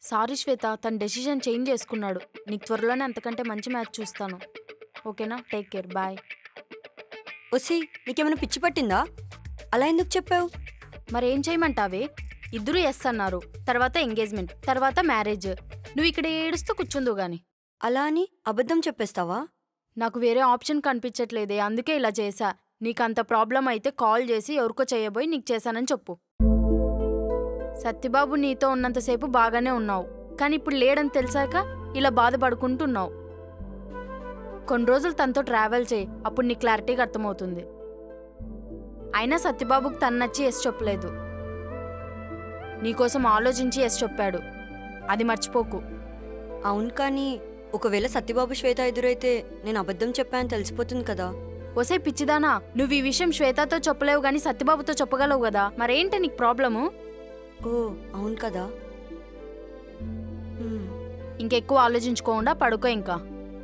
Sorry శ్వేత తన decision change చేసుకున్నాడు నీకు త్వరలోనే అంతకంటే మంచి మ్యాచ్ చూస్తాను ఓకేనా టేక్ కేర్ బాయ్ ఒసి నీకేమైనా పిచ్చి పట్టిందా అలా ఎందుకు చెప్పావు మరి ఏం చేయమంటావే ఇద్దరు ఎస్ అన్నారు తర్వాత ఎంగేజ్మెంట్ తర్వాత మ్యారేజ్ నువ్వు ఇక్కడ ఏడుస్తూ కూర్చుందు గాని అలా అని అబద్ధం చెప్పేస్తావా నాకు వేరే ఆప్షన్ కనిపించట్లేదే అందుకే ఇలా చేశా నీకు అంత ప్రాబ్లం అయితే కాల్ చేసి ఎవరికో చేయబోయి నీకు చేశానని చెప్పు సత్యబాబు నీతో ఉన్నంతసేపు బాగానే ఉన్నావు కానీ ఇప్పుడు లేడని తెలిసాక ఇలా బాధపడుకుంటున్నావు కొన్ని రోజులు తనతో ట్రావెల్ చేయి అప్పుడు నీకు క్లారిటీగా అర్థమవుతుంది అయినా సత్యబాబుకు తను నచ్చి ఎస్ చెప్పలేదు నీకోసం ఆలోచించి ఎస్ చెప్పాడు అది మర్చిపోకు అవును కానీ ఒకవేళ సత్యబాబు శ్వేత ఎదురైతే నేను అబద్ధం చెప్పానని తెలిసిపోతుంది కదా ఒసే పిచ్చిదానా నువ్వు ఈ విషయం శ్వేతతో చెప్పలేవు గాని సత్యబాబుతో చెప్పగలవు కదా మరేంటి నీకు ప్రాబ్లము ఓ అవును కదా హ్మ్. ఇంకెక్కువ ఆలోచించుకోకుండా పడుకో ఇంకా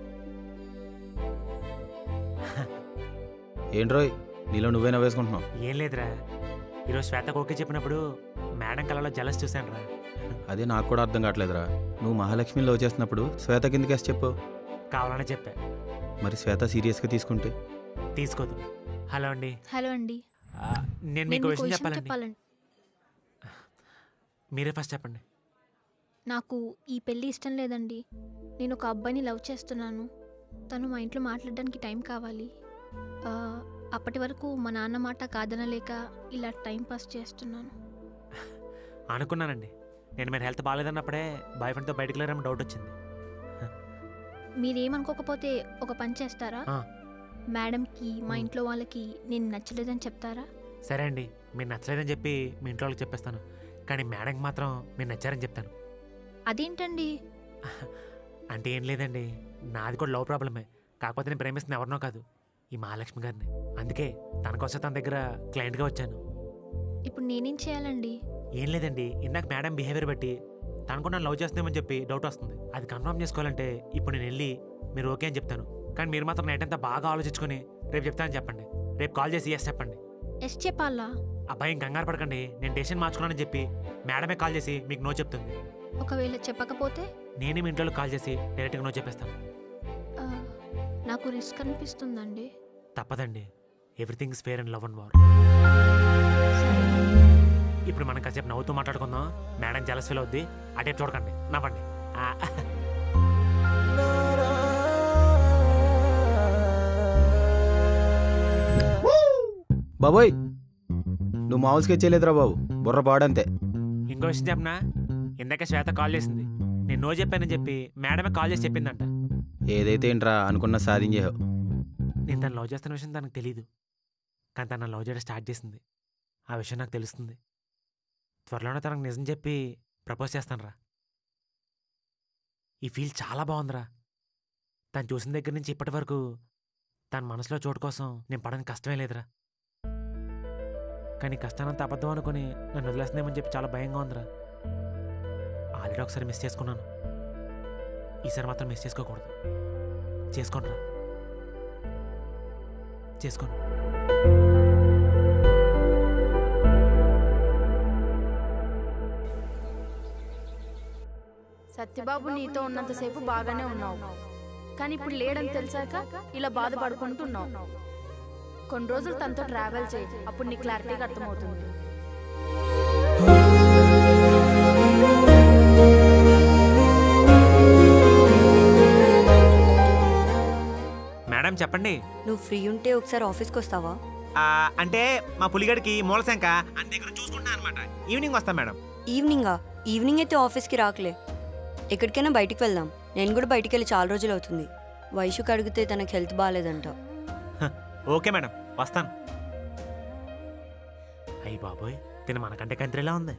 ఏంట్రోయ్ నీలో నువ్వే నవ్వేసుకుంటున్నావు ఏం లేదురా ఈరోజు శ్వేతకు ఓకే చెప్పినప్పుడు మేడం కళలో జలస్ చూశాను రా అదే నాకు కూడా అర్థం కావట్లేదురా నువ్వు మహాలక్ష్మిని లవ్ చేస్తున్నప్పుడు శ్వేత కిందకి వేసి చెప్పు కావాలని చెప్పా మరి శ్వేత సీరియస్గా తీసుకుంటే తీసుకోదు హలో అండి హలో అండి ఆ, నేను మీకు విషయం చెప్పాలండి చెప్పాలండి మీరే ఫస్ట్ చెప్పండి నాకు ఈ పెళ్ళి ఇష్టం లేదండి నేను ఒక అబ్బాయిని లవ్ చేస్తున్నాను తను మా ఇంట్లో మాట్లాడడానికి టైం కావాలి ఆ, అప్పటి వరకు మా నాన్న మాట కాదనలేక ఇలా టైం పాస్ చేస్తున్నాను అనుకున్నానండి నేను మీరు హెల్త్ బాగాలేదన్నప్పుడే బాయ్ ఫ్రెండ్తో బయటకు వెళ్ళారని డౌట్ వచ్చింది మీరేమనుకోకపోతే ఒక పని చేస్తారా ఆ. మేడంకి మా ఇంట్లో వాళ్ళకి నేను నచ్చలేదని చెప్తారా సరే అండి మీరు నచ్చలేదని చెప్పి మీ ఇంట్లో వాళ్ళకి చెప్పేస్తాను కానీ మేడంకి మాత్రం మీరు నచ్చారని చెప్తాను అదేంటండి అంటే ఏం లేదండి నాది కూడా లవ్ ప్రాబ్లమే కాకపోతే నేను ప్రేమిస్తున్న ఎవరినో కాదు ఈ మహాలక్ష్మి గారిని అందుకే తన కోసం తన దగ్గర క్లయింట్గా వచ్చాను ఇప్పుడు నేనేం చేయాలండి ఏం లేదండి ఇందాక మేడం బిహేవియర్ బట్టి తను కూడా నన్ను లవ్ చేస్తున్నామని చెప్పి డౌట్ వస్తుంది అది కన్ఫర్మ్ చేసుకోవాలంటే ఇప్పుడు నేను వెళ్ళి మీరు ఓకే అని చెప్తాను కానీ మీరు మాత్రం నైట్ అంతా బాగా ఆలోచించుకొని రేపు చెప్తానని చెప్పండి రేపు కాల్ చేసి ఎస్ చెప్పండి ఎస్ చెప్పాలా అబ్బాయి కంగారు పడకండి నేను డెసిషన్ మార్చుకున్నానని చెప్పి మేడమే కాల్ చేసి మీకు నో చెప్తుంది ఒకవేళ చెప్పకపోతే నేనే మీ ఇంట్లో కాల్ చేసి డైరెక్ట్గా నో చెప్పేస్తాను ఆ, నాకు రిస్క్ అనిపిస్తుందండి తప్పదండి everything is fair and love and war ఇప్పుడు మనం కాసేపు నవ్వుతూ మాట్లాడుకుందాం మేడం జలస్ ఫీల్ అవుద్ది అటే చూడకండి నవ్వండి ఆ, బాబోయ్ నువ్వు మామూలు స్కెచ్ చేయలేదురా బాబు బుర్ర పాడంతే ఇంకో విషయం చెప్పనా ఇందాక శ్వేత కాల్ చేసింది నేను నో చెప్పానని చెప్పి మేడమే కాల్ చేసి చెప్పిందంట ఏదైతే ఏంట్రా అనుకున్న సాధించేవు నేను తను లవ్ చేస్తున్న విషయం తనకు తెలియదు కానీ తను లవ్ చేయడం స్టార్ట్ చేసింది ఆ విషయం నాకు తెలుస్తుంది త్వరలోనే తనకు నిజం చెప్పి ప్రపోజ్ చేస్తానురా ఈ ఫీల్ చాలా బాగుందిరా తను చూసిన దగ్గర నుంచి ఇప్పటి వరకు తన మనసులో చోటు కోసం నేను పడని కష్టమే లేదురా కానీ కష్టానంత అబద్ధం అనుకుని నన్ను వదిలేస్తుందేమని చెప్పి చాలా భయంగా ఉందిరా ఆల్రెడీ ఒకసారి మిస్ చేసుకున్నాను ఈసారి మాత్రం మిస్ చేసుకోకూడదు చేసుకోనరా చేసుకోను సత్యబాబు నీతో ఉన్నంతసేపు బాగానే ఉన్నావు కానీ ఇప్పుడు లేడని తెలిసాక ఇలా బాధపడుకుంటున్నావు కొన్ని రోజులు తనతో ట్రావెల్ చేయి అప్పుడు నీ క్లారిటీగా అర్థమవుతుంది మేడం చెప్పండి నువ్వు ఫ్రీ ఉంటే ఒకసారి ఆఫీస్కి వస్తావా అంటే మా పులిగడికి మూలశంక అని దగ్గర చూసుకుంటా అనమాట ఈవినింగ్ వస్తాం మేడం ఈవినింగా ఈవినింగ్ అయితే ఆఫీస్కి రాకలే ఎక్కడికైనా బయటికి వెళ్దాం నేను కూడా బయటికి వెళ్ళి చాలా రోజులు అవుతుంది వైషుకి అడిగితే తనకి హెల్త్ బాగాలేదంట ఓకే మేడం వస్తాను అయ్యి బాబోయ్ తిన మనకంటే కంత్రిలా ఉంది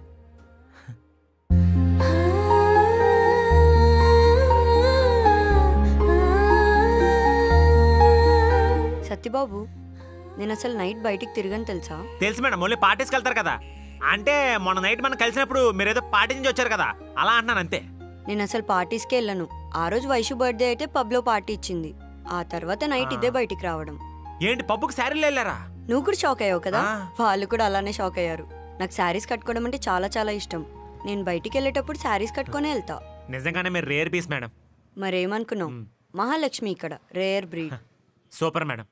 సత్యబాబు నేను అసలు నైట్ బయటికి తిరగని తెలుసా తెలుసు మేడం ఓన్లీ పార్టీస్కి వెళ్తారు కదా అంటే మొన్న నైట్ మనం కలిసినప్పుడు మీరు ఏదో పార్టీ నుంచి వచ్చారు కదా అలా అంటున్నాను అంతే నేను అసలు పార్టీస్కే వెళ్ళను ఆ రోజు వైషు బర్త్డే అయితే పబ్లో పార్టీ ఇచ్చింది ఆ తర్వాత నైట్ ఇదే బయటికి రావడం ఏంటి పప్పుకి శారీలు వెళ్ళారా నువ్వు కూడా షాక్ అయ్యావు కదా ఆ. వాళ్ళు కూడా అలానే షాక్ అయ్యారు నాకు శారీస్ కట్టుకోవడం అంటే చాలా చాలా ఇష్టం నేను బయటికి వెళ్ళేటప్పుడు శారీస్ కట్టుకొని వెళ్తా నిజంగానే మీరు రేర్ పీస్ మేడం మరేమనుకున్నావు మ్. మహాలక్ష్మి ఇక్కడ రేర్ బ్రీడ్ సూపర్ మేడం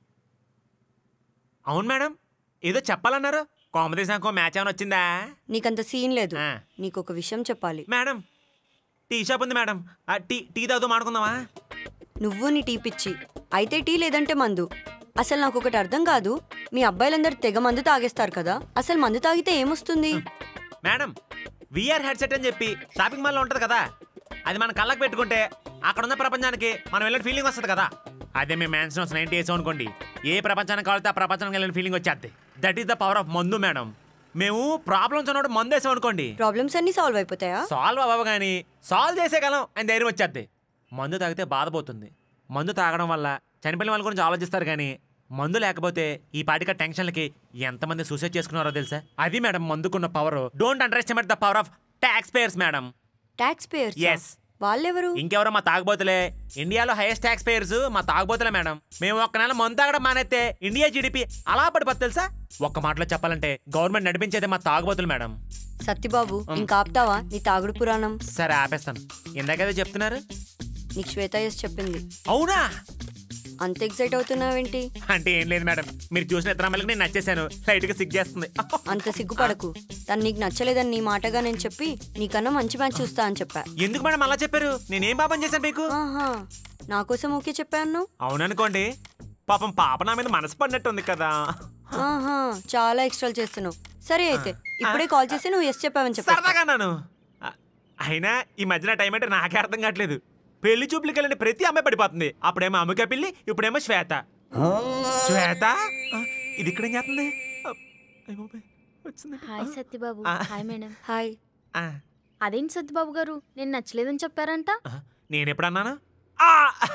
అవును మేడం ఏదో చెప్పాలన్నారు కాంపిటీషన్ మ్యాచ్ ఏమైనా వచ్చిందా నీకంత సీన్ లేదు ఆ. నీకు ఒక విషయం చెప్పాలి మేడం టీ షాప్ ఉంది మేడం ఆ, టీ టీ తాగుతూ మాడుకుందామా నువ్వు నీ టీ పిచ్చి అయితే టీ లేదంటే మందు అసలు నాకు ఒకటి అర్థం కాదు మీ అబ్బాయిలందరూ తెగ మందు తాగేస్తారు కదా అసలు మందు తాగితే ఏమొస్తుంది మేడం విఆర్ హెడ్సెట్ అని చెప్పి షాపింగ్ మాల్లో ఉంటుంది కదా అది మన కళ్ళకు పెట్టుకుంటే అక్కడ ఉన్న ప్రపంచానికి మనం వెళ్ళిన ఫీలింగ్ వస్తుంది కదా అదే మేము మ్యాన్షన్ నైన్టీ వేసాం అనుకోండి ఏ ప్రపంచానికి కావాలితే ఆ ప్రపంచానికి వెళ్ళిన ఫీలింగ్ వచ్చేది that is the power of మందు మేడం మేము ప్రాబ్లమ్స్ ఉన్నప్పుడు మందు వేసాం అనుకోండి ప్రాబ్లమ్స్ అన్ని సాల్వ్ అయిపోతాయా సాల్వ్ అవ్వవు కానీ సాల్వ్ చేసేయగలం అని ధైర్యం వచ్చేద్ది మందు తాగితే బాధపోతుంది మందు తాగడం వల్ల చనిపోయిన వాళ్ళ గురించి ఆలోచిస్తారు కానీ మందు లేకపోతే ఈ పాటిక టెన్షన్లకి ఎంతమంది సూసైడ్ చేసుకున్నారో తెలుసా అది మేడం మందుకున్న power don't underestimate the power of taxpayers madam taxpayers Yes. వాళ్ళెవరు ఇంకెవరో మా తాగబోతులే ఇండియాలో హైయెస్ట్ ట్యాక్స్ పేయర్స్ మా తాగబోతులే మేడం మేము ఒక్క నెల మందు తాగడం మానేస్తే ఇండియా జీడిపి అలా పడిపోతుంది తెలుసా ఒక్క మాటలో చెప్పాలంటే గవర్నమెంట్ నడిపించేదే మా తాగబోతులు మేడం సత్యబాబు ఇంకా ఆపుతావా నీ తాగుడు పురాణం సరే ఆపేస్తాను ఇందాకదే చెప్తున్నారు నీకు శ్వేత ఎస్ చెప్పింది అవునా అంత ఎక్సైట్ అవుతున్నావేంటి అంటే ఏం లేదు మేడం మీరు చూసిన ఇతర అమ్మాయిలకి నేను నచ్చేసాను లైట్ గా సిగ్ చేస్తుంది అంత సిగ్గుపడకు తను నీకు నచ్చలేదని నీ మాటగా నేను చెప్పి నీకన్నా మంచి మ్యాచ్ చూస్తా అని చెప్పా ఎందుకు మేడం అలా చెప్పారు నేనేం పాపం చేశాను మీకు ఆహా నా కోసం ఓకే చెప్పాను అవుననుకోండి పాపం పాప నా మీద మనసు పడినట్టుంది కదా ఆహా చాలా ఎక్స్ట్రాలు చేస్తున్నావు సరే అయితే ఇప్పుడే కాల్ చేసి నువ్వు ఎస్ చెప్పావని చెప్పా సరదాగా నాను అయినా ఈ మధ్యన టైం అంటే నాకే అర్థం కావట్లేదు పెళ్లి చూపులకి వెళ్ళిన ప్రతి అమ్మాయి పడిపోతుంది అప్పుడేమో అమ్ముక పిల్లి ఇప్పుడేమో శ్వేత శ్వేత ఆ, ఇది ఇక్కడ ఏం చేస్తుంది అయ్ బాబోయ్, వచ్చింది. హాయ్ సత్యబాబు ఆ. హాయ్ మేడం హాయ్ ఆ, అదేంటి సత్యబాబు గారు నేను నచ్చలేదని చెప్పారంట ఆ, నేనెప్పుడన్నాను ఆ!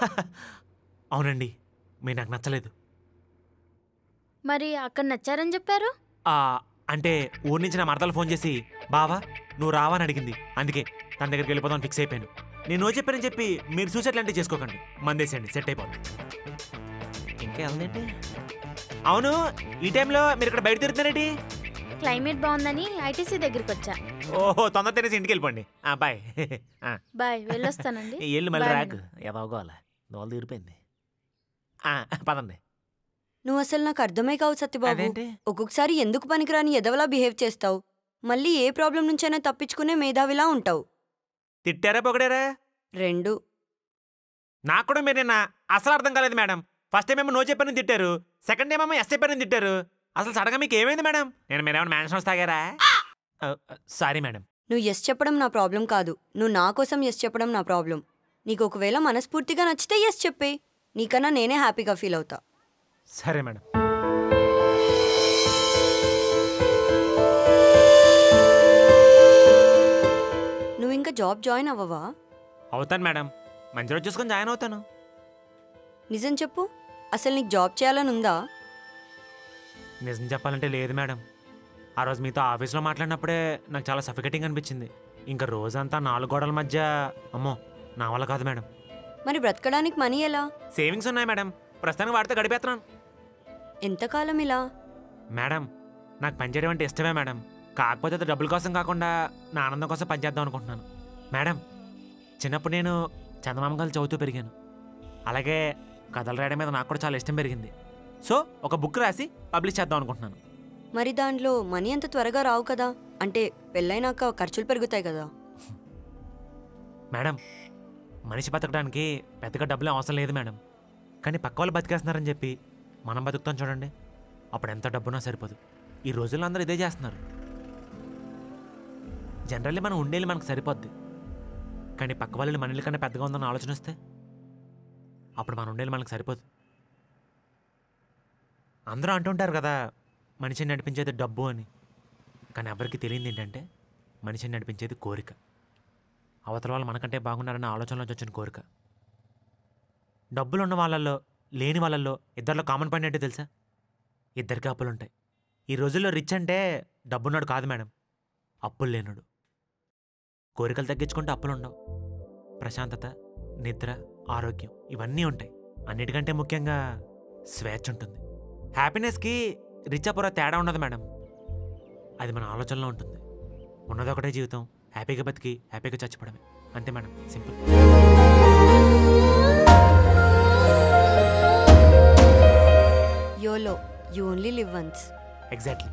అవునండి మీరు నాకు నచ్చలేదు మరి అక్కడ నచ్చారని చెప్పారు ఆ, అంటే ఊరి నుంచి నా మరదలు ఫోన్ చేసి బావా నువ్వు రావా అని అడిగింది అందుకే తన దగ్గరికి వెళ్ళిపోదాం ఫిక్స్ అయిపోయాను నేను నో చెప్పానని చెప్పి మీరు సూసైడ్ లాంటివి చేసుకోకండి మందేసేయండి సెట్ అయిపోద్ది ఇంకా వెళ్దేంటి అవును ఈ టైంలో మీరు ఇక్కడ బయట తిరుగుతున్నారేంటి క్లైమేట్ బాగుందని ఐటీసీ దగ్గరికి వచ్చా ఓహో తొందర తినేసి ఇంటికి వెళ్ళిపోండి ఆ, బాయ్ ఆ, బాయ్ వెళ్ళొస్తానండి ఎల్లు మళ్ళీ Bye, రాకు ఎదవగోల దోలు తీరిపోయింది ఆ, పదండి నువ్వు అసలు నాకు అర్థమే కావు సత్యబాబు అదేంటి ఒక్కొక్కసారి ఎందుకు పనికిరాని ఎదవలా బిహేవ్ చేస్తావు మళ్ళీ ఏ ప్రాబ్లం నుంచైనా తప్పించుకునే మేధావిలా ఉంటావు తిట్టారా పొగడారా రెండు నాకు కూడా మీరు నిన్న అసలు అర్థం కాలేదు మేడం ఫస్ట్ టైం ఏమో నో చెప్పారని తిట్టారు సెకండ్ టైం ఏమో ఎస్ చెప్పారని తిట్టారు అసలు సడన్గా మీకు ఏమైంది మేడం నేను మీరేమైనా మ్యాన్షన్ తాగారా సారీ మేడం నువ్వు ఎస్ చెప్పడం నా ప్రాబ్లం కాదు నువ్వు నా కోసం ఎస్ చెప్పడం నా ప్రాబ్లం నీకు ఒకవేళ మనస్ఫూర్తిగా నచ్చితే ఎస్ చెప్పే నీకన్నా నేనే హ్యాపీగా ఫీల్ అవుతా సరే మేడం నువ్వు ఇంకా జాబ్ జాయిన్ అవ్వవా అవుతాను మేడం మంచి రోజు చూసుకొని జాయిన్ అవుతాను నిజం చెప్పు అసలు నీకు జాబ్ చేయాలని ఉందా నిజం చెప్పాలంటే లేదు మేడం ఆ రోజు మీతో ఆఫీస్లో మాట్లాడినప్పుడే నాకు చాలా సఫికేటింగ్ అనిపించింది ఇంకా రోజంతా నాలుగు గోడల మధ్య అమ్మో నా వల్ల కాదు మేడం మరి బ్రతకడానికి మనీ ఎలా సేవింగ్స్ ఉన్నాయి మేడం ప్రస్తుతానికి వాడితే గడిపేస్తున్నాను ఎంతకాలం ఇలా మేడం నాకు పనిచేయడం అంటే ఇష్టమే మేడం కాకపోతే అది డబ్బుల కోసం కాకుండా నా ఆనందం కోసం పనిచేద్దాం అనుకుంటున్నాను మేడం చిన్నప్పుడు నేను చందమామ కథలు చదువుతూ పెరిగాను అలాగే కథలు రాయడం మీద నాకు కూడా చాలా ఇష్టం పెరిగింది సో ఒక బుక్ రాసి పబ్లిష్ చేద్దాం అనుకుంటున్నాను మరి దాంట్లో మనీ అంత త్వరగా రావు కదా అంటే పెళ్ళైనాక ఖర్చులు పెరుగుతాయి కదా మేడం మనిషి బతకడానికి పెద్దగా డబ్బులు అవసరం లేదు మేడం కానీ పక్క వాళ్ళు బతికేస్తున్నారని చెప్పి మనం బతుకుతాం చూడండి అప్పుడు ఎంత డబ్బున్నా సరిపోదు ఈ రోజుల్లో అందరూ ఇదే చేస్తున్నారు జనరల్లీ మనం ఉండేది మనకు సరిపోద్ది కానీ పక్క వాళ్ళు మన ఇల్లు కన్నా పెద్దగా ఉందని ఆలోచన వస్తే అప్పుడు మనం ఉండేది మనకు సరిపోదు అందరూ అంటుంటారు కదా మనిషిని నడిపించేది డబ్బు అని కానీ ఎవరికి తెలియదు ఏంటంటే మనిషిని నడిపించేది కోరిక అవతల వాళ్ళు మనకంటే బాగున్నారన్న ఆలోచనలోంచి వచ్చిన కోరిక డబ్బులు ఉన్న వాళ్ళల్లో లేని వాళ్ళల్లో ఇద్దరిలో కామన్ పాయింట్ ఏంటో తెలుసా ఇద్దరికి అప్పులు ఉంటాయి ఈ రోజుల్లో రిచ్ అంటే డబ్బున్నాడు కాదు మేడం అప్పులు లేనుడు కోరికలు తగ్గించుకుంటే అప్పులు ఉండవు ప్రశాంతత నిద్ర ఆరోగ్యం ఇవన్నీ ఉంటాయి అన్నిటికంటే ముఖ్యంగా స్వేచ్ఛ ఉంటుంది హ్యాపీనెస్కి రిచ్ అపుర తేడా ఉండదు మేడం అది మన ఆలోచనలో ఉంటుంది ఉన్నదొకటే జీవితం హ్యాపీగా బతికి హ్యాపీగా చచ్చిపోవడమే అంతే madam simple YOLO you only live once exactly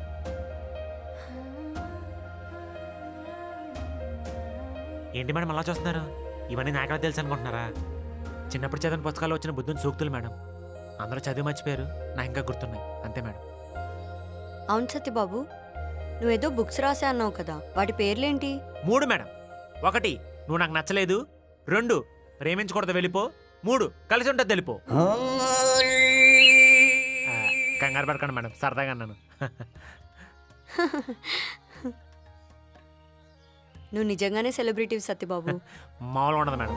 ఏంటి మేడం అలా చూస్తున్నారు ఇవన్నీ నాకెలా తెలుసు అనుకుంటున్నారా చిన్నప్పుడు చదివిన పుస్తకాలు వచ్చిన బుద్ధుని సూక్తులు మేడం అందరూ చదివి మర్చిపోయారు నాకు ఇంకా గుర్తున్నాయి అంతే మేడం అవును సత్యబాబు నువ్వేదో బుక్స్ రాసా అన్నావు కదా వాటి పేర్లేంటి మూడు మేడం ఒకటి నువ్వు నాకు నచ్చలేదు రెండు ప్రేమించకూడదు వెళ్ళిపో మూడు కలిసి ఉంటుంది వెళ్ళిపో ఆ, కంగారు పడకండి మేడం సరదాగా అన్నాను నువ్వు నిజంగానే సెలబ్రిటీ సత్యబాబు మామూలుగా ఉండదు మేడం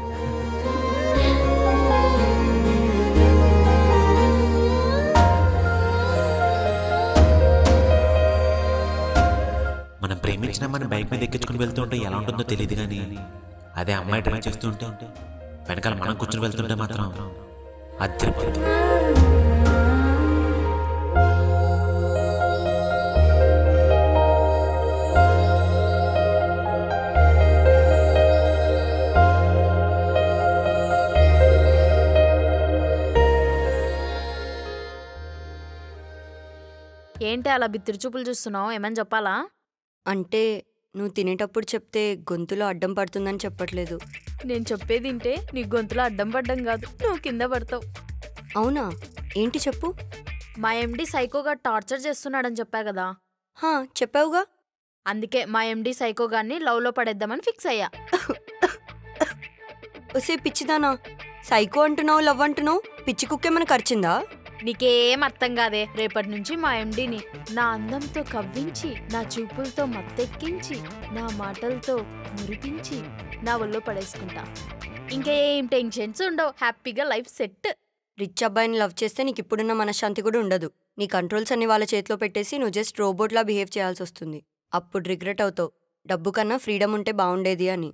మనం ప్రేమించిన మన బైక్ మీద ఎక్కించుకుని వెళ్తూ ఉంటే ఎలా ఉంటుందో తెలియదు కానీ అదే అమ్మాయి డ్రైవ్ చేస్తూ ఉంటే వెనకాల మనం కూర్చుని వెళ్తుంటే మాత్రం అద్దరిపోతుంది ఏంటి అలా బిత్తిరి చూపులు చూస్తున్నావు ఏమని చెప్పాలా అంటే నువ్వు తినేటప్పుడు చెప్తే గొంతులో అడ్డం పడుతుందని చెప్పట్లేదు నేను చెప్పేది వింటే నీ గొంతులో అడ్డం పడ్డం కాదు నువ్వు కింద పడతావు అవునా ఏంటి చెప్పు మా ఎండి సైకోగా టార్చర్ చేస్తున్నాడని చెప్పా కదా హా చెప్పావుగా అందుకే మా ఎండి సైకోగాన్ని లవ్లో పడేద్దామని ఫిక్స్ అయ్యా ఒసే పిచ్చిదానా సైకో అంటున్నావు లవ్ అంటున్నావు పిచ్చి కుక్కేమైనా ఖర్చిందా నీకేం అర్థం కాదే రేపటి నుంచి మా ఎండిని నా అందంతో కవ్వించి నా చూపులతో మత్తెక్కించి నా మాటలతో మురిపించి నా ఒళ్ళో పడేసుకుంటా ఇంకేం టెన్షన్స్ ఉండవు హ్యాపీగా లైఫ్ సెట్ రిచ్ అబ్బాయిని లవ్ చేస్తే నీకు ఇప్పుడున్న మనశ్శాంతి కూడా ఉండదు నీ కంట్రోల్స్ అన్ని వాళ్ళ చేతిలో పెట్టేసి నువ్వు జస్ట్ రోబోట్లా బిహేవ్ చేయాల్సి వస్తుంది అప్పుడు రిగ్రెట్ అవుతావు డబ్బు కన్నా ఫ్రీడమ్ ఉంటే బాగుండేది అని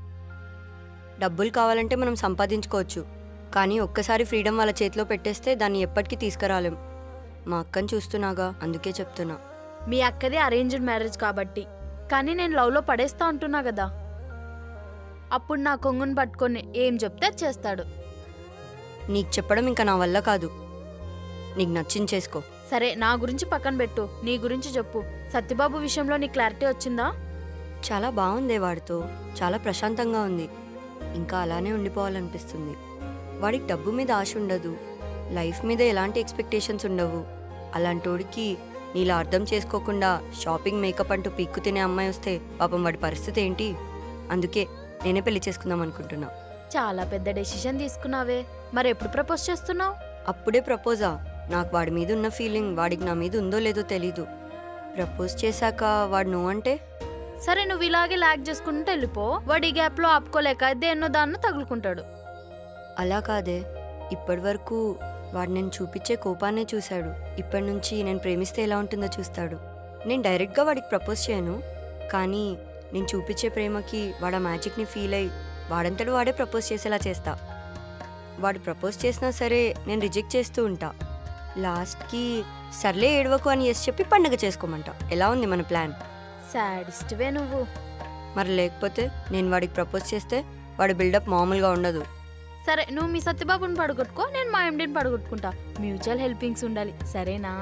డబ్బులు కావాలంటే మనం సంపాదించుకోవచ్చు కానీ ఒక్కసారి ఫ్రీడమ్ వాళ్ళ చేతిలో పెట్టేస్తే దాన్ని ఎప్పటికీ తీసుకురాలేం మా అక్కని చూస్తున్నాగా అందుకే చెప్తున్నా మీ అక్కది అరేంజ్డ్ మ్యారేజ్ కాబట్టి కానీ నేను లవ్లో పడేస్తా అంటున్నా కదా అప్పుడు నా కొంగుని పట్టుకొని ఏం చెప్తే అది చేస్తాడు నీకు చెప్పడం ఇంకా నా వల్ల కాదు నీకు నచ్చింది చేసుకో సరే నా గురించి పక్కన పెట్టు నీ గురించి చెప్పు సత్యబాబు విషయంలో నీ క్లారిటీ వచ్చిందా చాలా బాగుందే వాడితో చాలా ప్రశాంతంగా ఉంది ఇంకా అలానే ఉండిపోవాలనిపిస్తుంది వాడికి డబ్బు మీద ఆశ ఉండదు లైఫ్ మీద ఎలాంటి ఎక్స్పెక్టేషన్స్ ఉండవు అలాంటోడికి నీలా అర్థం చేసుకోకుండా షాపింగ్ మేకప్ అంటూ పీక్కు తినే అమ్మాయి వస్తే పాపం వాడి పరిస్థితి ఏంటి అందుకే నేనే పెళ్లి చేసుకుందాం అనుకుంటున్నా చాలా పెద్ద డెసిషన్ తీసుకున్నావే మరి ఎప్పుడు ప్రపోజ్ చేస్తున్నావు అప్పుడే ప్రపోజా నాకు వాడి మీద ఉన్న ఫీలింగ్ వాడికి నా మీద ఉందో లేదో తెలీదు ప్రపోజ్ చేశాక వాడు నువ్వు అంటే సరే నువ్వు ఇలాగే లాగ్ చేసుకుంటూ వెళ్ళిపో వాడి గ్యాప్ లో ఆపుకోలేక దేన్నో దాన్నో తగులుకుంటాడు అలా కాదే ఇప్పటి వరకు వాడు నేను చూపించే కోపాన్నే చూశాడు ఇప్పటి నుంచి నేను ప్రేమిస్తే ఎలా ఉంటుందో చూస్తాడు నేను డైరెక్ట్గా వాడికి ప్రపోజ్ చేయను కానీ నేను చూపించే ప్రేమకి వాడు ఆ మ్యాజిక్ని ఫీల్ అయ్యి వాడంతటి వాడే ప్రపోజ్ చేసేలా చేస్తా వాడు ప్రపోజ్ చేసినా సరే నేను రిజెక్ట్ చేస్తూ ఉంటా లాస్ట్కి సర్లే ఏడవకు అని ఎస్ చెప్పి పండగ చేసుకోమంట ఎలా ఉంది మన ప్లాన్ సాడిస్ట్వే నువ్వు మరి లేకపోతే నేను వాడికి ప్రపోజ్ చేస్తే వాడి బిల్డప్ మామూలుగా ఉండదు సరే నువ్వు మీ సత్యబాబుని పడగొట్టుకో నేను మా ఎండిని పడగొట్టుకుంటా మ్యూచువల్ హెల్పింగ్స్ ఉండాలి సరేనా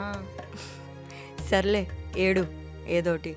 సర్లే ఏడు ఏదోటి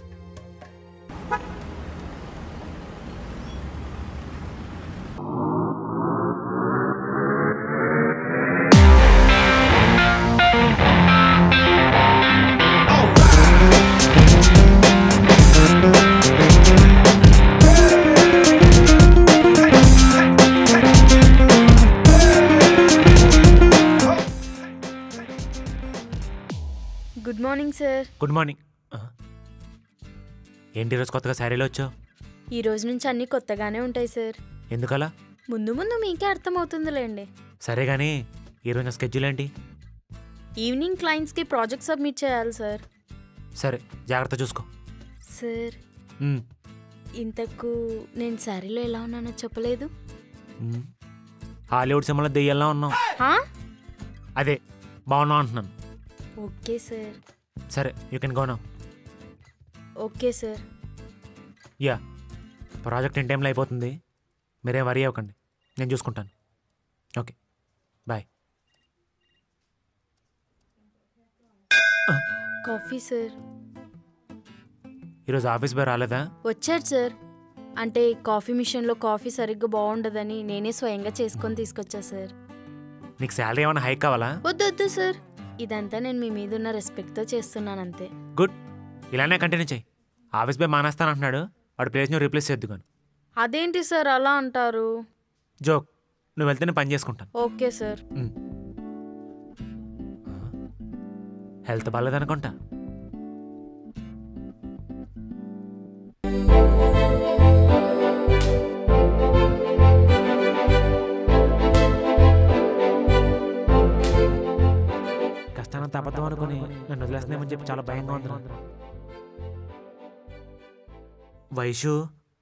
good morning sir good morning ఆ. ఏంటి ఈరోజు కొత్తగా శారీలో వచ్చావు ఈ రోజు నుంచి అన్నీ కొత్తగానే ఉంటాయి సార్ ఎందుకలా ముందు ముందు మీకే అర్థమవుతుందిలేండి సరే కానీ ఈరోజు నా స్కెడ్యూల్ ఏంటి ఈవినింగ్ క్లయింట్స్కి ప్రాజెక్ట్ సబ్మిట్ చేయాలి సార్ సరే జాగ్రత్త చూసుకో సార్ ఉమ్, ఇంతకు నేను శారీలో ఎలా ఉన్నానో చెప్పలేదు ఉమ్. హాలీవుడ్ సినిమాలో దెయ్యాలా ఉన్నాం హా? అదే బాగున్నాం అంటున్నాను ఓకే సార్ సరే you can go now okay sir ya project in టైంలో అయిపోతుంది మీరేం వరీ అవ్వకండి నేను చూసుకుంటాను ఓకే బాయ్ కాఫీ సార్ ఈరోజు ఆఫీస్ బాయ్ రాలేదా వచ్చాడు సార్ అంటే కాఫీ మిషన్లో కాఫీ సరిగ్గా బాగుండదని నేనే స్వయంగా చేసుకొని తీసుకొచ్చా సార్ నీకు శాలరీ ఏమైనా హైక్ కావాలా వద్దు వద్దు సార్ ఇదంతా నేను మీ మీద ఉన్న రెస్పెక్ట్తో చేస్తున్నాను అంతే గుడ్ ఇలానే కంటిన్యూ చేయి ఆఫీస్ బాయ్ మానేస్తాను అంటున్నాడు వాడి ప్లేస్ నువ్వు రీప్లేస్ చేద్దు కానీ అదేంటి సార్ అలా అంటారు జోక్ నువ్వు వెళ్తే నేను పని చేసుకుంటాను ఓకే సార్ హెల్త్ బాగాలేదనుకుంటా కష్టానంత అబద్ధం అనుకుని నన్ను వదిలేస్తున్నామని చెప్పి చాలా భయంగా ఉంది నాకు. వైషు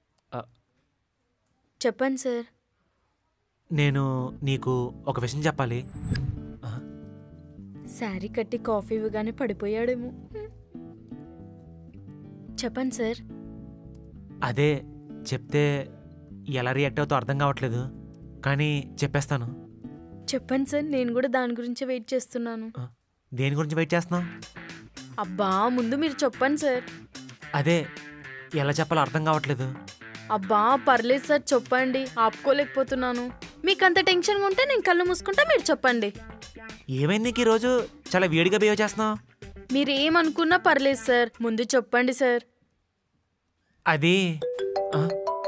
చెప్పండి సార్ నేను నీకు ఒక విషయం చెప్పాలి శారీ కట్టి కాఫీ ఇవ్వగానే పడిపోయాడేమో చెప్పండి సార్ అదే చెప్తే ఎలా రియాక్ట్ అవుతావు అర్థం కావట్లేదు కానీ చెప్పేస్తాను చెప్పండి సార్ నేను కూడా దాని గురించి వెయిట్ చేస్తున్నాను దేని గురించి వెయిట్ చేస్తున్నావు అబ్బా ముందు మీరు చెప్పండి సార్ అదే ఎలా చెప్పాలో అర్థం కావట్లేదు అబ్బా పర్లేదు సార్ చెప్పండి ఆపుకోలేకపోతున్నాను మీకు అంత టెన్షన్గా ఉంటే నేను కళ్ళు మూసుకుంటా మీరు చెప్పండి ఏమైంది నీకు ఈరోజు చాలా వేడిగా బిహేవ్ చేస్తున్నావు మీరు ఏమనుకున్నా పర్లేదు సార్ ముందు చెప్పండి సార్ అది ఆ?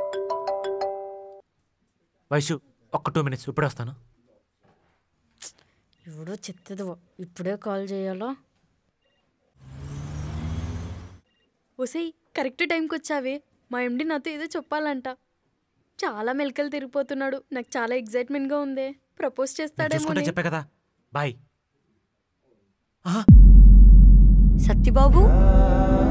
వైషు ఒక్క టూ మినిట్స్ ఇప్పుడే వస్తాను ఎవడో చెత్తది ఇప్పుడే కాల్ చేయాలా ఒసేయ్ కరెక్ట్ టైంకి వచ్చావే మా ఎండి నాతో ఏదో చెప్పాలంట చాలా మెలకలు తిరిగిపోతున్నాడు నాకు చాలా ఎగ్జైట్మెంట్గా ఉంది ప్రపోజ్ నేను చేస్తాడేమో చూసుకుంటే చెప్పే కదా బాయ్ సత్యబాబు